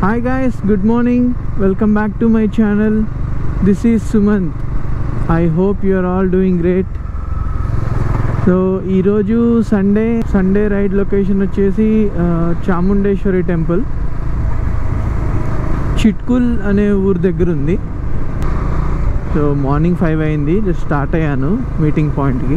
Hi guys, good morning. Welcome back to my channel. This is Sumant. I hope you are all doing great. So ఈరోజు Sunday Sunday ride location వచ్చేసి ఆ, Chamundeshwari temple Chitkul అనే ఊరు దగ్గర ఉంది so morning five అయింది just start అయ్యాను meeting పాయింట్కి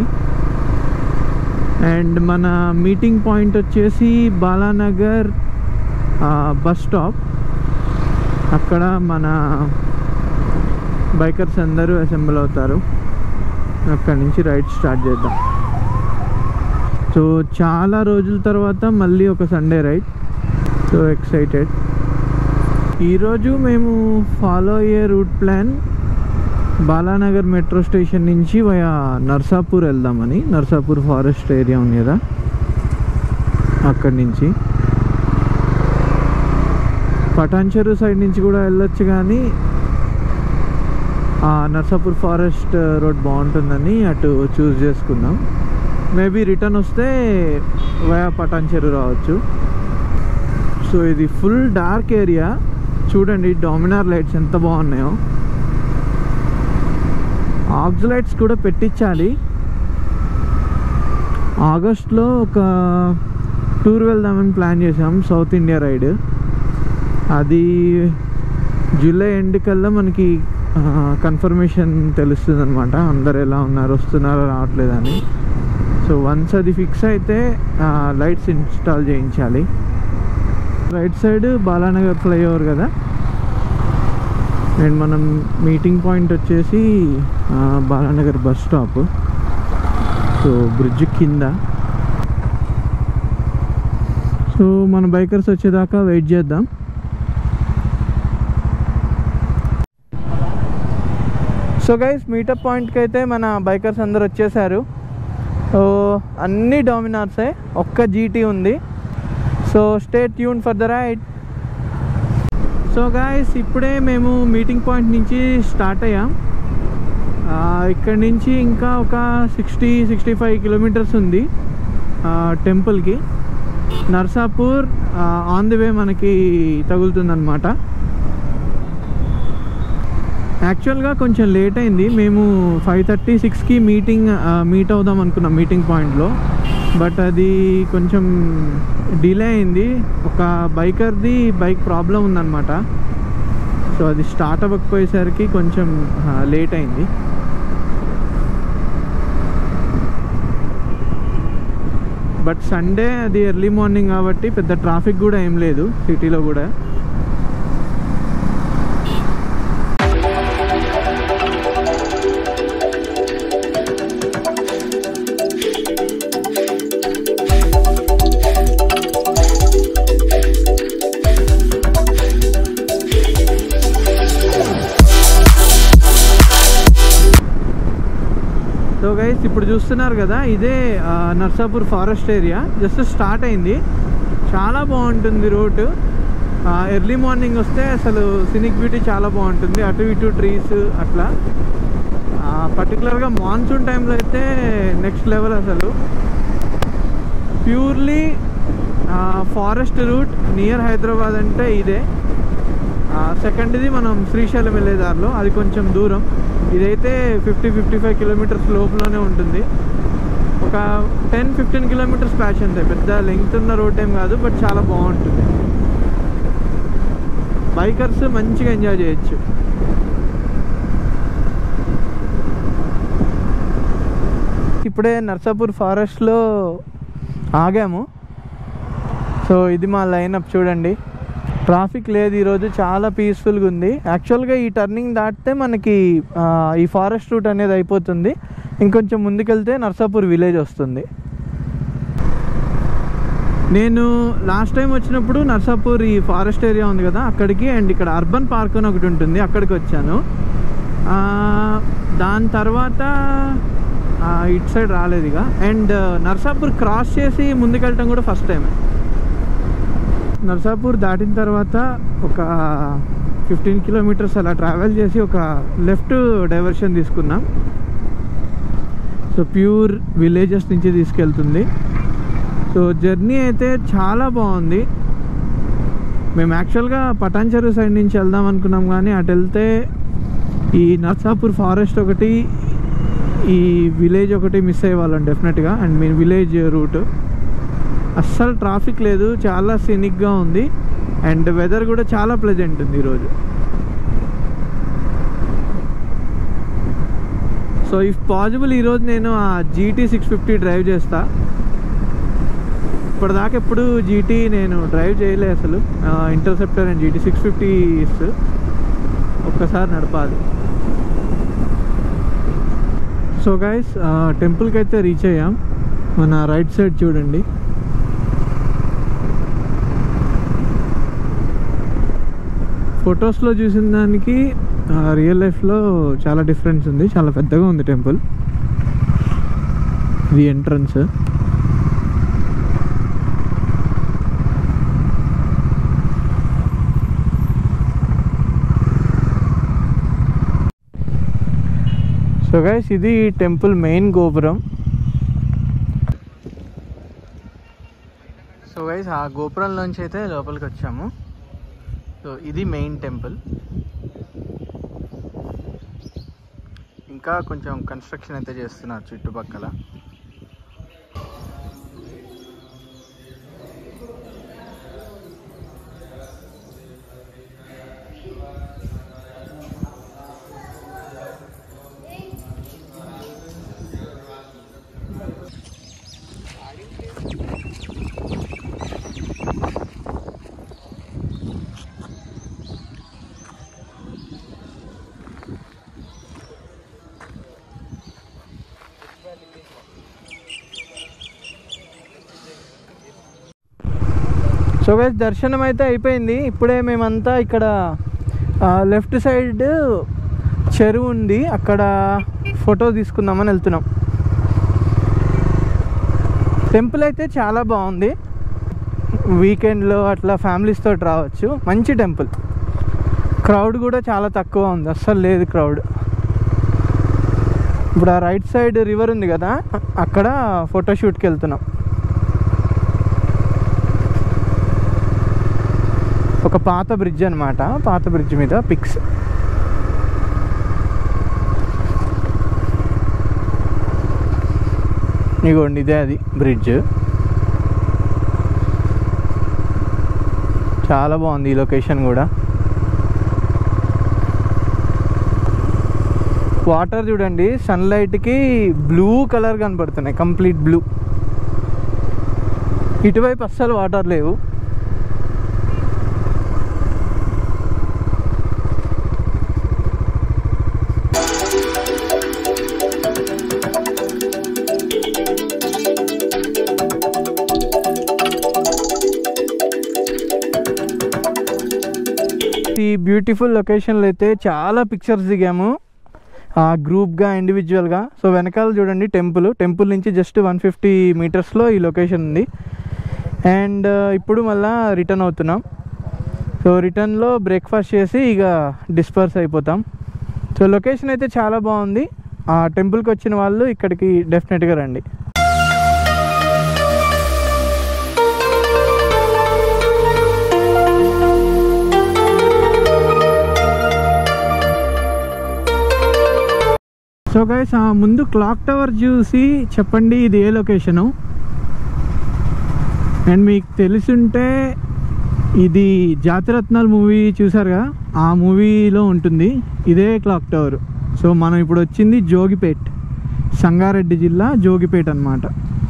అండ్ మన మీటింగ్ పాయింట్ వచ్చేసి బాలానగర్ ఆ, బస్ స్టాప్ అక్కడ మన బైకర్స్ అందరూ అసెంబ్ల్ అవుతారు అక్కడి నుంచి రైడ్ స్టార్ట్ చేద్దాం సో చాలా రోజుల తర్వాత మళ్ళీ ఒక సండే రైడ్ సో ఎక్సైటెడ్ ఈరోజు మేము ఫాలో అయ్యే route plan Balanagar metro station నుంచి వయా నర్సాపూర్ వెళ్దామని నర్సాపూర్ ఫారెస్ట్ ఏరియా ఉంది కదా అక్కడి నుంచి పటాన్చెరు సైడ్ నుంచి కూడా వెళ్ళొచ్చు కానీ ఆ నర్సాపూర్ ఫారెస్ట్ రోడ్ బాగుంటుందని అటు చూస్ చేసుకున్నాం మేబీ రిటర్న్ వస్తే వయా పటాన్చెరు రావచ్చు సో ఇది ఫుల్ డార్క్ ఏరియా చూడండి డామినార్ లైట్స్ ఎంత బాగున్నాయో ఆక్స్ లైట్స్ కూడా పెట్టించాలి ఆగస్ట్లో ఒక టూర్ వెళ్దామని ప్లాన్ చేసాం సౌత్ ఇండియా రైడ్ అది జూలై ఎండ్ కల్లా మనకి కన్ఫర్మేషన్ తెలుస్తుంది అనమాట అందరు ఎలా ఉన్నారు వస్తున్నారో రావట్లేదని సో వన్స్ అది ఫిక్స్ అయితే లైట్స్ ఇన్స్టాల్ చేయించాలి రైట్ సైడ్ బాలానగర్ ఫ్లైఓవర్ కదా అండ్ మనం మీటింగ్ పాయింట్ వచ్చేసి ఆ, Balanagar bus stop so bridge కింద సో మన బైకర్స్ వచ్చేదాకా వెయిట్ చేద్దాం సో గైస్ మీటప్ పాయింట్కి అయితే మన బైకర్స్ అందరు వచ్చేసారు సో అన్ని డామినార్సే ఒక్క జీటీ ఉంది so stay tune for the ride so guys ఇప్పుడే మేము మీటింగ్ పాయింట్ నుంచి స్టార్ట్ అయ్యాం ఆ, ఇక్కడి నుంచి ఇంకా ఒక సిక్స్టీ సిక్స్టీ ఫైవ్ కిలోమీటర్స్ ఉంది టెంపుల్కి నర్సాపూర్ ఆన్ ది వే మనకి తగులుతుందన్నమాట యాక్చువల్గా కొంచెం లేట్ అయింది మేము ఫైవ్ థర్టీ సిక్స్కి మీటింగ్ మీట్ అవుదాం అనుకున్నాం మీటింగ్ పాయింట్లో బట్ అది కొంచెం డిలే అయింది ఒక బైకర్ది బైక్ ప్రాబ్లం ఉందన్నమాట సో అది స్టార్ట్ అవ్వకపోయేసరికి కొంచెం లేట్ అయింది బట్ సండే అది ఎర్లీ మార్నింగ్ కాబట్టి పెద్ద ట్రాఫిక్ కూడా ఏం లేదు సిటీలో కూడా సో గైస్ ఇప్పుడు చూస్తున్నారు కదా ఇదే ఆ, Narsapur forest area just start అయింది చాలా బాగుంటుంది రోడ్డు ఎర్లీ మార్నింగ్ వస్తే అసలు సినిక్ బ్యూటీ చాలా బాగుంటుంది అటు ఇటు ట్రీస్ అట్లా పర్టికులర్గా మాన్సూన్ టైంలో అయితే నెక్స్ట్ లెవెల్ అసలు purely forest route near Hyderabad అంటే ఇదే సెకండ్ది మనం శ్రీశైలం వెళ్ళే దారిలో అది కొంచెం దూరం ఇదైతే ఫిఫ్టీ ఫిఫ్టీ ఫైవ్ కిలోమీటర్స్ లోపలనే ఉంటుంది ఒక టెన్ ఫిఫ్టీన్ కిలోమీటర్స్ ప్యాచ్ అంతే పెద్ద లెంగ్త్ ఉన్న రోడ్ ఏం కాదు బట్ చాలా బాగుంటుంది బైకర్స్ మంచిగా ఎంజాయ్ చేయొచ్చు ఇప్పుడే నర్సాపూర్ ఫారెస్ట్లో ఆగాము సో ఇది మా లైనప్ చూడండి ట్రాఫిక్ లేదు ఈరోజు చాలా పీస్ఫుల్గా ఉంది యాక్చువల్గా ఈ టర్నింగ్ దాటితే మనకి ఆ, ఈ ఫారెస్ట్ రూట్ అనేది అయిపోతుంది ఇంకొంచెం ముందుకెళ్తే నర్సాపూర్ విలేజ్ వస్తుంది నేను లాస్ట్ టైం వచ్చినప్పుడు నర్సాపూర్ ఈ ఫారెస్ట్ ఏరియా ఉంది కదా అక్కడికి అండ్ ఇక్కడ అర్బన్ పార్క్ అని ఒకటి ఉంటుంది అక్కడికి వచ్చాను ఆ, దాని తర్వాత ఆ, ఇటు సైడ్ రాలేదు ఇక అండ్ నర్సాపూర్ క్రాస్ చేసి ముందుకెళ్ళటం కూడా ఫస్ట్ టైం నర్సాపూర్ దాటిన తర్వాత ఒక ఫిఫ్టీన్ కిలోమీటర్స్ అలా ట్రావెల్ చేసి ఒక లెఫ్ట్ డైవర్షన్ తీసుకున్నాం సో ప్యూర్ విలేజెస్ నుంచి తీసుకెళ్తుంది సో జర్నీ అయితే చాలా బాగుంది మేము యాక్చువల్గా పటాన్ చెరువు సైడ్ నుంచి వెళ్దాం అనుకున్నాం కానీ అటు వెళ్తే ఈ నర్సాపూర్ ఫారెస్ట్ ఒకటి ఈ విలేజ్ ఒకటి మిస్ అయ్యేవాళ్ళం డెఫినెట్గా అండ్ మీ విలేజ్ రూట్ అస్సలు ట్రాఫిక్ లేదు చాలా సినిక్గా ఉంది అండ్ వెదర్ కూడా చాలా ప్లెజెంట్ ఉంది ఈరోజు సో ఇఫ్ పాసిబుల్ ఈరోజు నేను ఆ జీటీ సిక్స్ ఫిఫ్టీ డ్రైవ్ చేస్తా ఇప్పటిదాకా ఎప్పుడు జీటీ నేను డ్రైవ్ చేయలే అసలు Interceptor and GT six fifty ఒక్కసారి నడపాలి సో గైస్ టెంపుల్కి అయితే రీచ్ అయ్యాం మన రైట్ సైడ్ చూడండి ఫొటోస్లో చూసిన దానికి రియల్ లైఫ్లో చాలా డిఫరెన్స్ ఉంది చాలా పెద్దగా ఉంది టెంపుల్ ఇది ఎంట్రన్స్ సో గైస్ ఇది టెంపుల్ మెయిన్ గోపురం సో గైస్ ఆ గోపురం నుంచి అయితే లోపలికి వచ్చాము సో ఇది మెయిన్ టెంపుల్ ఇంకా కొంచెం కన్స్ట్రక్షన్ అయితే చేస్తున్నారు చుట్టుపక్కల సో గైస్ దర్శనం అయితే అయిపోయింది ఇప్పుడే మేమంతా ఇక్కడ లెఫ్ట్ సైడ్ చెరువు ఉంది అక్కడ ఫోటో తీసుకుందామని వెళ్తున్నాం టెంపుల్ అయితే చాలా బాగుంది వీకెండ్లో అట్లా ఫ్యామిలీస్తో రావచ్చు మంచి టెంపుల్ క్రౌడ్ కూడా చాలా తక్కువ ఉంది అస్సలు లేదు క్రౌడ్ ఇప్పుడు ఆ రైట్ సైడ్ రివర్ ఉంది కదా అక్కడ ఫోటోషూట్కి వెళ్తున్నాం ఒక పాత బ్రిడ్జ్ అనమాట పాత బ్రిడ్జ్ మీద పిక్స్ ఇగోండి ఇదే అది బ్రిడ్జ్ చాలా బాగుంది ఈ లొకేషన్ కూడా వాటర్ చూడండి సన్లైట్కి బ్లూ కలర్ కనపడుతున్నాయి కంప్లీట్ బ్లూ ఇటువైపు అస్సలు వాటర్ లేవు ఈ బ్యూటిఫుల్ లొకేషన్లో అయితే చాలా పిక్చర్స్ దిగాము గ్రూప్గా ఇండివిజువల్గా సో వెనకాల చూడండి టెంపుల్ టెంపుల్ నుంచి జస్ట్ వన్ ఫిఫ్టీ మీటర్స్లో ఈ లొకేషన్ ఉంది అండ్ ఇప్పుడు మళ్ళా రిటర్న్ అవుతున్నాం సో రిటర్న్లో బ్రేక్ఫాస్ట్ చేసి ఇక డిస్పర్స్ అయిపోతాం సో లొకేషన్ అయితే చాలా బాగుంది ఆ టెంపుల్కి వచ్చిన వాళ్ళు ఇక్కడికి డెఫినెట్గా రండి సో గైస్ ముందు క్లాక్ టవర్ చూసి చెప్పండి ఇది ఏ లొకేషను అండ్ మీకు తెలిసుంటే ఇది జాతిరత్నాలు మూవీ చూసారుగా ఆ మూవీలో ఉంటుంది ఇదే క్లాక్ టవర్ సో మనం ఇప్పుడు వచ్చింది జోగిపేట్ సంగారెడ్డి జిల్లా జోగిపేట్ అనమాట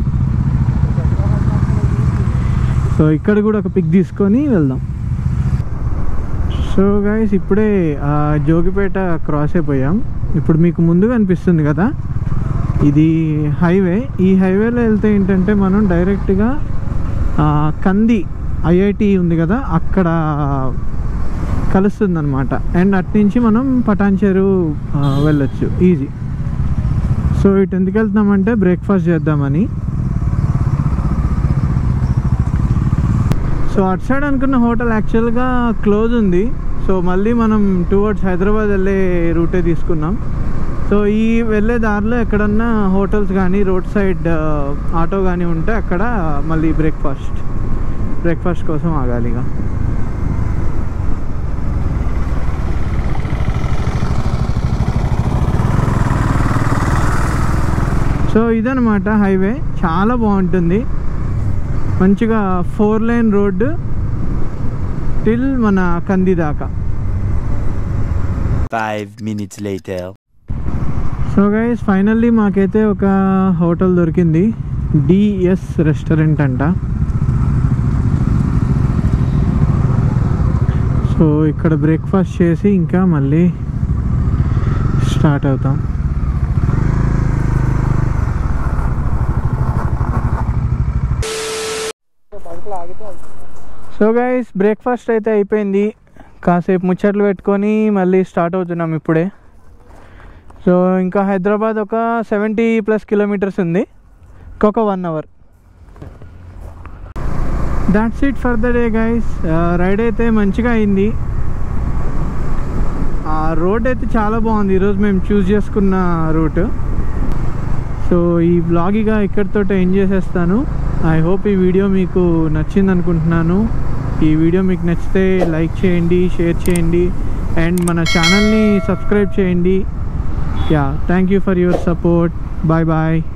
సో ఇక్కడ కూడా ఒక పిక్ తీసుకొని వెళ్దాం సో గైస్ ఇప్పుడే ఆ జోగిపేట క్రాస్ అయిపోయాం ఇప్పుడు మీకు ముందు కనిపిస్తుంది కదా ఇది హైవే ఈ హైవేలో వెళ్తే ఏంటంటే మనం డైరెక్ట్గా ఆ, కంది ఐఐటి ఉంది కదా అక్కడ కలుస్తుంది అనమాట అండ్ అట్నుంచి మనం పటాన్చేరు ఆ, వెళ్ళొచ్చు ఈజీ సో ఇటు ఎందుకు వెళ్తున్నామంటే బ్రేక్ఫాస్ట్ చేద్దామని సో అటు సైడ్ అనుకున్న హోటల్ యాక్చువల్గా క్లోజ్ ఉంది సో మళ్ళీ మనం టువర్డ్స్ హైదరాబాద్ వెళ్ళే రూటే తీసుకున్నాం సో ఈ వెళ్ళే దారిలో ఎక్కడన్నా హోటల్స్ కానీ రోడ్ సైడ్ ఆటో కానీ ఉంటే అక్కడ మళ్ళీ బ్రేక్ఫాస్ట్ బ్రేక్ఫాస్ట్ కోసం ఆగాలి ఇక సో ఇదనమాట హైవే చాలా బాగుంటుంది మంచిగా ఫోర్ లైన్ రోడ్డు టిల్ మన కంది దాకా Five minutes later. So guys finally మాకైతే ఒక హోటల్ దొరికింది డిఎస్ రెస్టారెంట్ అంట సో ఇక్కడ బ్రేక్ఫాస్ట్ చేసి ఇంకా మళ్ళీ స్టార్ట్ అవుతాం సో గైస్ బ్రేక్ఫాస్ట్ అయితే అయిపోయింది కాసేపు ముచ్చట్లు పెట్టుకొని మళ్ళీ స్టార్ట్ అవుతున్నాం ఇప్పుడే సో ఇంకా హైదరాబాద్ ఒక సెవెంటీ ప్లస్ కిలోమీటర్స్ ఉంది ఇంకొక one hour that's it for the day guys ride అయితే మంచిగా అయింది ఆ రోడ్ అయితే చాలా బాగుంది ఈరోజు మేము చూస్ చేసుకున్న రూట్ సో ఈ బ్లాగ్ ఇక ఇక్కడితో ఎండ్ చేసేస్తాను ఐ హోప్ ఈ వీడియో మీకు నచ్చింది అనుకుంటున్నాను ఈ వీడియో మీకు నచ్చితే లైక్ చేయండి షేర్ చేయండి అండ్ మన ఛానల్ని సబ్స్క్రైబ్ చేయండి yeah thank you for your support bye bye